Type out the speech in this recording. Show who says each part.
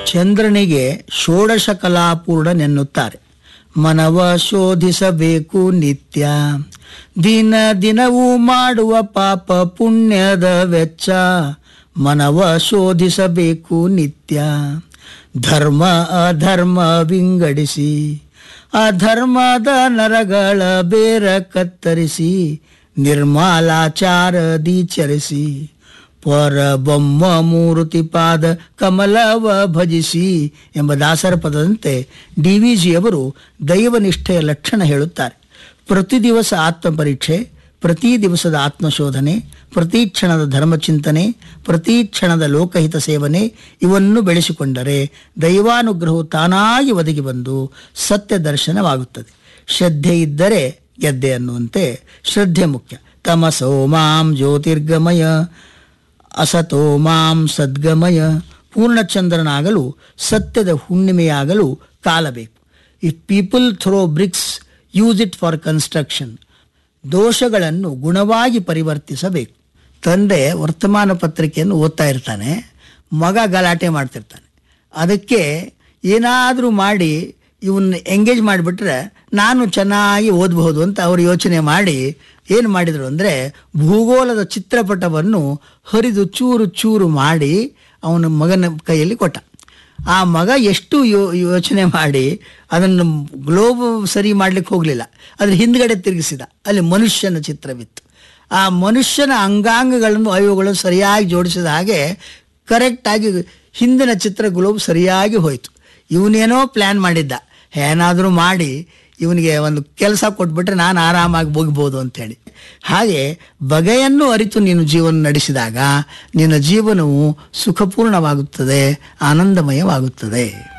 Speaker 1: ಚಂದ್ರನಿಗೆ ಷೋಡಶ ಕಲಾಪೂರ್ಣನೆನ್ನುತ್ತಾರೆ ಮನವ ಶೋಧಿಸಬೇಕು ನಿತ್ಯ ದಿನ ದಿನವೂ ಮಾಡುವ ಪಾಪ ಪುಣ್ಯದ ವೆಚ್ಚ ಮನವ ಶೋಧಿಸಬೇಕು ನಿತ್ಯ ಧರ್ಮ ಅಧರ್ಮ ವಿಂಗಡಿಸಿ ಅಧರ್ಮದ ನರಗಳ ಬೇರ ಕತ್ತರಿಸಿ ನಿರ್ಮಾಲಾಚಾರದಿ ಚರಿಸಿ ಪರಬೊಮ್ಮ ಮೂರುತಿ ಪಾದ ಕಮಲವ ಭಜಿಸಿ ಎಂಬ ದಾಸರ ಪದದಂತೆ ಡಿ ವಿ ಜಿಯವರು ದೈವನಿಷ್ಠೆಯ ಲಕ್ಷಣ ಹೇಳುತ್ತಾರೆ ಪ್ರತಿ ದಿವಸ ಆತ್ಮಪರೀಕ್ಷೆ ಪ್ರತಿ ದಿವಸದ ಆತ್ಮಶೋಧನೆ ಪ್ರತಿ ಕ್ಷಣದ ಧರ್ಮಚಿಂತನೆ ಪ್ರತಿ ಕ್ಷಣದ ಲೋಕಹಿತ ಸೇವನೆ ಇವನ್ನು ಬೆಳೆಸಿಕೊಂಡರೆ ದೈವಾನುಗ್ರಹವು ತಾನಾಗಿ ಒದಗಿ ಬಂದು ಸತ್ಯ ದರ್ಶನವಾಗುತ್ತದೆ ಶ್ರದ್ಧೆ ಇದ್ದರೆ ಗೆದ್ದೆ ಅನ್ನುವಂತೆ ಶ್ರದ್ಧೆ ಮುಖ್ಯ ತಮಸೋ ಮಾಂ ಜ್ಯೋತಿರ್ಗಮಯ ಅಸತೋ ಮಾಂ ಸದ್ಗಮಯ ಪೂರ್ಣಚಂದ್ರನಾಗಲು ಸತ್ಯದ ಹುಣ್ಣಿಮೆಯಾಗಲು ಕಾಲ ಬೇಕು if people throw bricks use it for construction ದೋಷಗಳನ್ನು ಗುಣವಾಗಿ ಪರಿವರ್ತಿಸಬೇಕು ತಂದೆ ವರ್ತಮಾನ ಪತ್ರಿಕೆಯನ್ನು ಓದ್ತಾ ಇರ್ತಾನೆ ಮಗ ಗಲಾಟೆ ಮಾಡ್ತಿರ್ತಾನೆ ಅದಕ್ಕೆ ಏನಾದರೂ ಮಾಡಿ ಇವನ್ನ ಎಂಗೇಜ್ ಮಾಡಿಬಿಟ್ರೆ ನಾನು ಚೆನ್ನಾಗಿ ಓದಬಹುದು ಅಂತ ಅವರು ಯೋಚನೆ ಮಾಡಿ ಏನು ಮಾಡಿದರು ಅಂದರೆ ಭೂಗೋಳದ ಚಿತ್ರಪಟವನ್ನು ಹರಿದು ಚೂರು ಚೂರು ಮಾಡಿ ಅವನ ಮಗನ ಕೈಯಲ್ಲಿ ಕೊಟ್ಟ ಆ ಮಗ ಎಷ್ಟು ಯೋ ಯೋಚನೆ ಮಾಡಿ ಅದನ್ನು ಗ್ಲೋಬ್ ಸರಿ ಮಾಡ್ಲಿಕ್ಕೆ ಹೋಗಲಿಲ್ಲ ಅದ್ರ ಹಿಂದ್ಗಡೆ ತಿರುಗಿಸಿದ ಅಲ್ಲಿ ಮನುಷ್ಯನ ಚಿತ್ರವಿತ್ತು ಆ ಮನುಷ್ಯನ ಅಂಗಾಂಗಗಳನ್ನು ಅವಯುಗಳನ್ನು ಸರಿಯಾಗಿ ಜೋಡಿಸಿದ ಹಾಗೆ ಕರೆಕ್ಟಾಗಿ ಹಿಂದಿನ ಚಿತ್ರ ಗ್ಲೋಬ್ ಸರಿಯಾಗಿ ಹೋಯಿತು ಇವನೇನೋ ಪ್ಲ್ಯಾನ್ ಮಾಡಿದ್ದ ಏನಾದರೂ ಮಾಡಿ ಇವನಿಗೆ ಒಂದು ಕೆಲಸ ಕೊಟ್ಬಿಟ್ರೆ ನಾನು ಆರಾಮಾಗಿ ಹೋಗ್ಬೋದು ಅಂತೇಳಿ ಹಾಗೆ ಬಗೆಯನ್ನು ಅರಿತು ನೀನು ಜೀವನ ನಡೆಸಿದಾಗ ನಿನ್ನ ಜೀವನವು ಸುಖಪೂರ್ಣವಾಗುತ್ತದೆ ಆನಂದಮಯವಾಗುತ್ತದೆ